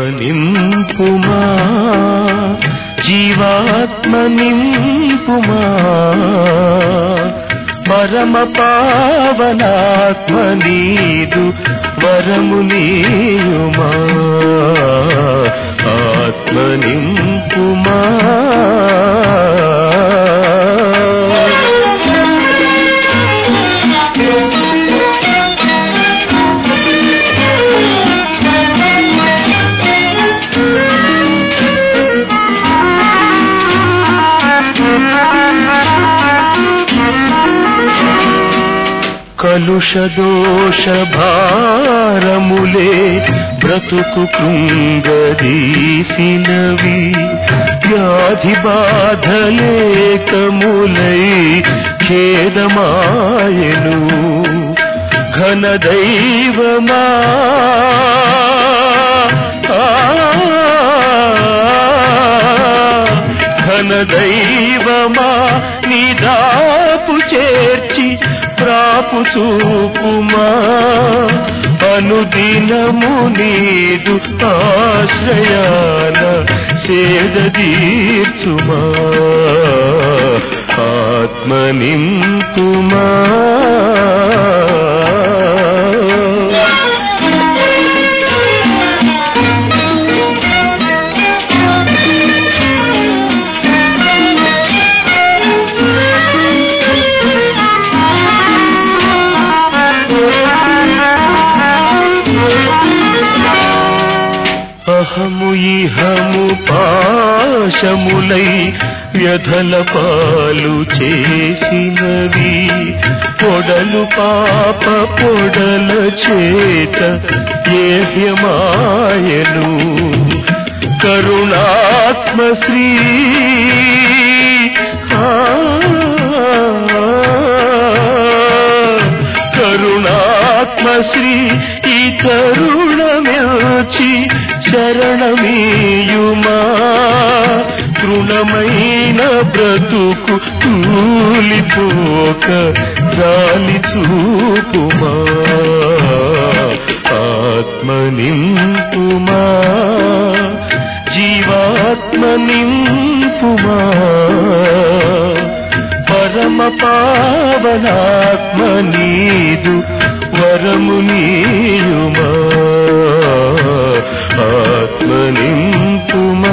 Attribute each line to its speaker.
Speaker 1: నింపుమా జీవాత్మ నింపుమా పరమ పావనాత్మ నీదు వరము నీయుమా ఆత్మ నింపుమా కలుష దోష భారములే బ్రతుకు కృంగదీసినవి వ్యాధి బాధలేకములై ఖేదమాయను ఘన దైవమా ఘన దైవమా నిదాపు చేర్చి ప్రాపు చూపుమా అనుదినము నీదు ఆశ్రయాన సేద తీర్చుమా ఆత్మ నింపుమా అహము ఇహము పాశములై వ్యధల పాలు చేసినవి పొడలు పాప పొడల చేత ఏహ్యమాయను కరుణాత్మ శ్రీ కరుణాత్మ శ్రీ ఈ కరుణమిల్చి శరణమీయుమా తృణమైన బ్రతుకు తూలిపోక జాలి చూపుమా ఆత్మ నింపుమా జీవాత్మ నింపుమా పరమ పావనాత్మ నీదు వరము నీయుమా ఆత్మ నింపుమా